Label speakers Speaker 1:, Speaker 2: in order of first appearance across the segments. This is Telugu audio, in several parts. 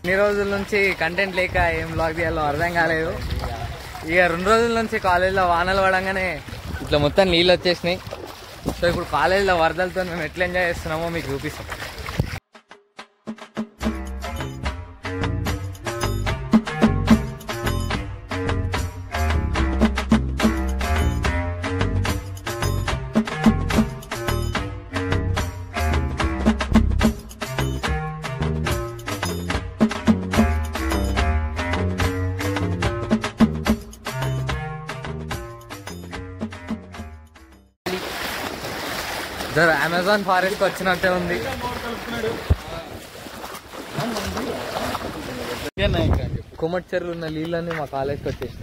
Speaker 1: ఇన్ని రోజుల నుంచి కంటెంట్ లేక ఏం బ్లాగ్ తీయాలో అర్థం కాలేదు ఇక రెండు రోజుల నుంచి కాలేజీలో వానలు పడంగానే ఇట్లా మొత్తం నీళ్ళు వచ్చేసినాయి సో ఇప్పుడు కాలేజీలో వరదలతో మేము ఎట్లా ఎంజాయ్ చేస్తున్నామో మీకు చూపిస్తాం జర అమెజాన్ ఫారెస్ట్ వచ్చినట్టే ఉంది కుమట్ చెరువులు ఉన్న నీళ్ళన్నీ మా కాలేజ్కి వచ్చేసినాయి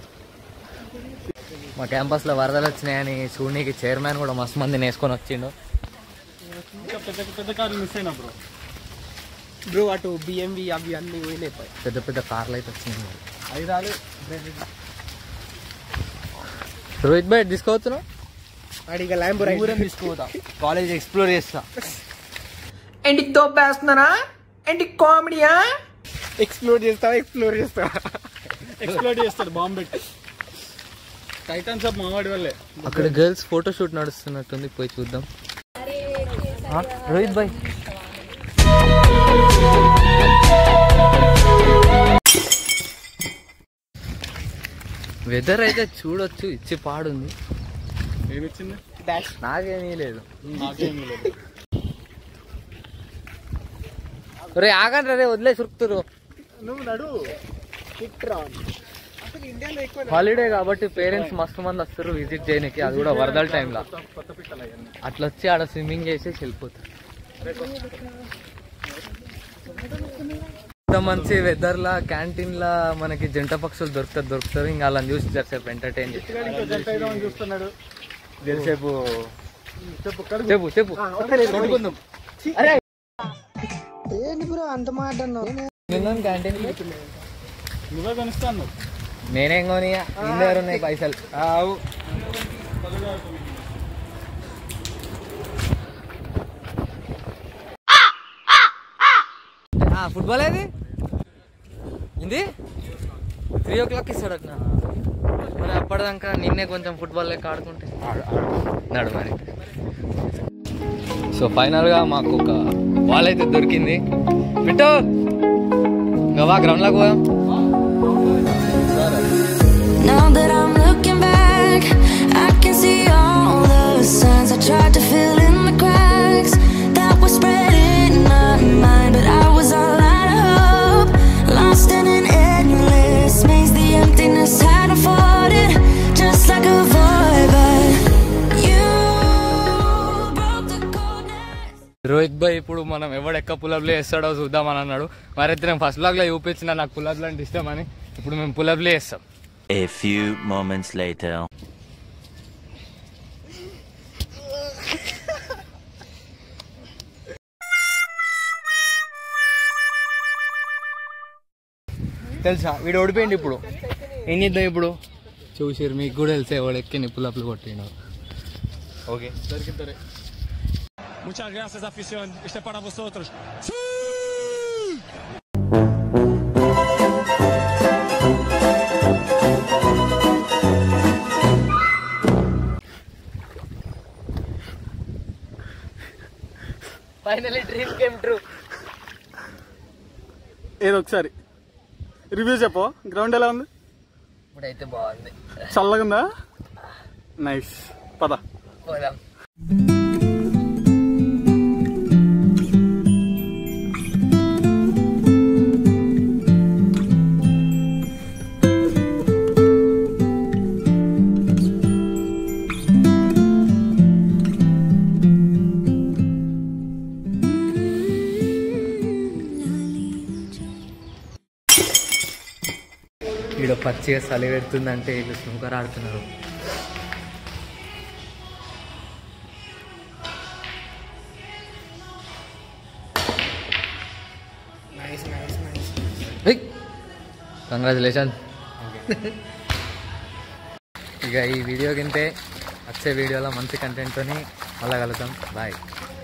Speaker 1: మా క్యాంపస్లో వరదలు వచ్చినాయని చూడనీకి చైర్మన్ కూడా మస్తు మందిని వేసుకొని వచ్చిండు
Speaker 2: ఇంకా పెద్ద పెద్ద కార్లు మిస్ అయినా బ్రో
Speaker 3: బ్రో అటు బిఎంవి అవి అన్ని పోయినాయి
Speaker 1: పెద్ద పెద్ద కార్లు అయితే వచ్చినాయి మరి.
Speaker 3: అవి రాలే
Speaker 1: రోహిత్ భాయ్ తీసుకోవచ్చును
Speaker 3: అడిగ ల్యాంబో
Speaker 1: ఊరేం తీసుకోవద్దా కాలేజ్ ఎక్స్ప్లోర్ చేస్తా
Speaker 3: ఏంటి తోపేస్తున్నారా ఏంటి కామెడీయా ఎక్స్ప్లోర్ చేస్తావా ఎక్స్ప్లోర్ చేస్తావా
Speaker 2: ఎక్స్ప్లోర్ చేస్తాడు బాంబు పెట్టి టైటాన్స్ ఆఫ్ మావాడి వల్లే
Speaker 1: అక్కడ గర్ల్స్ ఫోటో షూట్ నడుస్తున్నట్టుంది పోయి చూద్దాం ఆ, రోహిత్ భాయ్ వెదర్ అయితే చూడొచ్చు ఇచ్చి పాడుంది
Speaker 2: ఏమిచ్చింది
Speaker 3: డాష్
Speaker 1: నాకేమీ లేదు
Speaker 2: నాకేమీ లేదు
Speaker 1: రే ఆగండి రే వదిలే సురుకుతురు
Speaker 2: నువ్వు నడు
Speaker 3: కిట్రాన్ అసలు ఇండియాలో ఎక్కువ
Speaker 1: హాలిడే కాబట్టి పేరెంట్స్ మస్తు మంది వస్తారు విజిట్ చేయడానికి అది కూడా వరదల టైంలో
Speaker 2: కొత్త పిట్టలు అవన్నీ
Speaker 1: అట్లా వచ్చి ఆడ స్విమ్మింగ్ చేసేసి వెళ్ళిపోతారు ఇంత మంచి వెదర్ లా క్యాంటీన్ లా మనకి జంట పక్షులు దొరుకుతారు దొరుకుతారు ఇంకా అలా చూసి జరసేపు ఎంటర్టైన్ చేసి
Speaker 2: ఇంకో జంట అయిదామని చూస్తున్నాడు
Speaker 1: జరసేపు
Speaker 2: చెప్పు కడుగు
Speaker 1: చెప్పు చెప్పు కొట్టుకుందాం
Speaker 3: ఏంటి బ్రో అంత మాట అన్నావు
Speaker 1: క్యాంటీన్
Speaker 2: నువ్వే కొనిస్తాను
Speaker 1: నేనేం కొని ఇంటి దగ్గర ఉన్నాయి పైసలు
Speaker 2: ఆవు
Speaker 1: ఫుట్బాల్ ఏది ఇది త్రీ ఓ క్లాక్ ఇస్తాడు అట్లా మరి అప్పటిదాకా నిన్నే కొంచెం ఫుట్బాల్ లెక్క ఆడుకుంటే నడు మరి సో ఫైనల్గా మాకు ఒక బాల్ అయితే దొరికింది పెట్టు గవా గ్రౌండ్లోకి పోదాం
Speaker 4: Now that I'm looking back, I can see all the signs I tried to fill in the cracks that were spreading in my mind, but I was all out of hope, lost in an endless maze. The emptiness had unfolded just like a void, but you broke the coldness.
Speaker 1: Rohit భాయ్ ఇప్పుడు మనం ఎవడెక్క పులబ్లు వేస్తాడో చూద్దామని అన్నాడు మరి అయితే నేను ఫస్ట్ బ్లాగ్లో చూపించిన నాకు పులబ్లు అంటే ఇష్టం అని ఇప్పుడు మేము పులబ్లు వేస్తాం
Speaker 5: A few moments later.
Speaker 1: తెలుసా వీడు ఓడిపోయింది ఇప్పుడు ఏం చేద్దాం ఇప్పుడు చూసిరు మీకు కూడా తెలిసే వాడు ఎక్కి నిప్పులప్పులు కొట్టిండు okay
Speaker 2: Muchas gracias, afición. Este es para vosotros.
Speaker 1: Finally dream came true
Speaker 2: ఏదో ఒకసారి రివ్యూ చెప్పు గ్రౌండ్ ఎలా ఉంది
Speaker 1: ఇప్పుడైతే బాగుంది
Speaker 2: చల్లగా ఉందా నైస్ పద
Speaker 1: పోదాం ఈడ పచ్చిగా చలి పెడుతుందంటే వీళ్ళు స్నూకర్ ఆడుతున్నారు
Speaker 3: నైస్ నైస్ నైస్
Speaker 1: కంగ్రాచులేషన్ ఇక ఈ వీడియో కింటే వచ్చే వీడియోలో మంచి కంటెంట్తోని మళ్ళా కలుద్దాం బాయ్